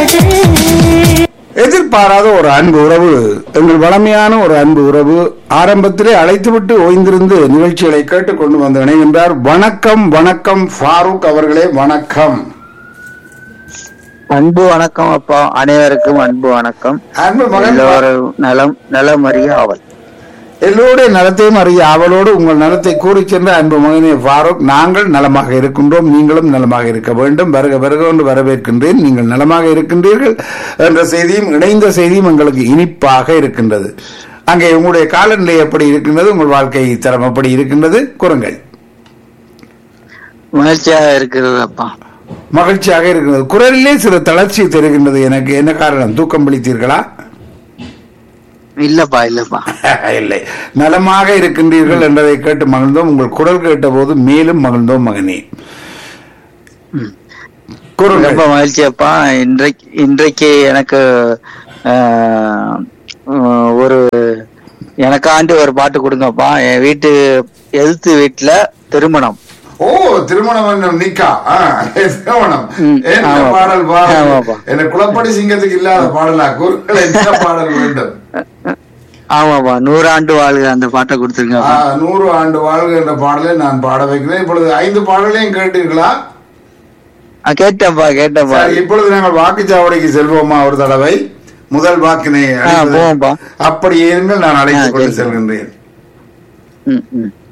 எதிர்பாராத ஒரு அன்பு உறவு எங்கள் வளமையான ஒரு அன்பு உறவு ஆரம்பத்திலே அழைத்துவிட்டு ஓய்ந்திருந்து நிகழ்ச்சிகளை கேட்டுக்கொண்டு வந்து இணைகின்றார் வணக்கம் வணக்கம் ஃபாரூக் அவர்களே வணக்கம் அன்பு வணக்கம் அப்பா அனைவருக்கும் அன்பு வணக்கம் அன்பு மகன் எல்லோரும் நலம் நலம் அறிய ஆவல் எல்லோருடைய நலத்தையும் அறிய அவளோடு உங்கள் நலத்தை கூறி சென்ற அன்பு மகனே ஃபாரூக் நாங்கள் நலமாக இருக்கின்றோம் நீங்களும் நலமாக இருக்க வேண்டும் வருக வருக என்று வரவேற்கின்றேன் நீங்கள் நலமாக இருக்கின்றீர்கள் என்ற செய்தியும் இணைந்த செய்தியும் எங்களுக்கு இனிப்பாக இருக்கின்றது அங்கே உங்களுடைய காலநிலை எப்படி இருக்கின்றது உங்கள் வாழ்க்கை தரம் எப்படி இருக்கின்றது கூறுங்கள் மகிழ்ச்சியாக இருக்கிறது அப்பா மகிழ்ச்சியாக இருக்கிறது குரலிலே சில தளர்ச்சி தெரிகின்றது எனக்கு என்ன காரணம் தூக்கம் பிடித்தீர்களா இல்லப்பா இல்லப்பா இல்லை நலமாக இருக்கின்றீர்கள் என்றதை கேட்டு மகிழ்ந்தோம் உங்கள் குரல் கேட்ட போது மேலும் மகிழ்ந்தோம் மகனே கூறுங்கள் ரொம்ப மகிழ்ச்சி அப்பா இன்றைக்கு இன்றைக்கு எனக்கு ஆஹ், உம், ஒரு எனக்காண்டி ஒரு பாட்டு கொடுங்கப்பா என் வீட்டு எதிர்த்து வீட்டுல திருமணம் ஓ திருமணம் என்னும் நிக்கா ஆ, திருமணம் ம், என்ன ஆமாப்பா. பாடல் பாடல் ஆமாப்பா. என்ன குளப்படி சிங்கத்துக்கு இல்லாத பாடலா கூறுகள் என்ன பாடல் வேண்டும் ஆமாப்பா நூறாண்டு வாழ்க அந்த பாட்டை ஆ, கொடுத்துருங்கப்பா நூறு ஆண்டு வாழ்க என்ற பாடலை நான் பாட வைக்கிறேன் இப்பொழுது ஐந்து பாடலையும் கேட்டீர்களா ஆ, கேட்டேன்ப்பா கேட்டேன்ப்பா சரி இப்பொழுது நாங்கள் வாக்குச்சாவடிக்கு செல்வோமா ஒரு தடவை முதல் வாக்கினை ஆ அளிப்பது. போவோம்ப்பா அப்படி இருங்கள் நான் அழைத்துக் ஆ, கொண்டு சரி. செல்கின்றேன் ம் ம்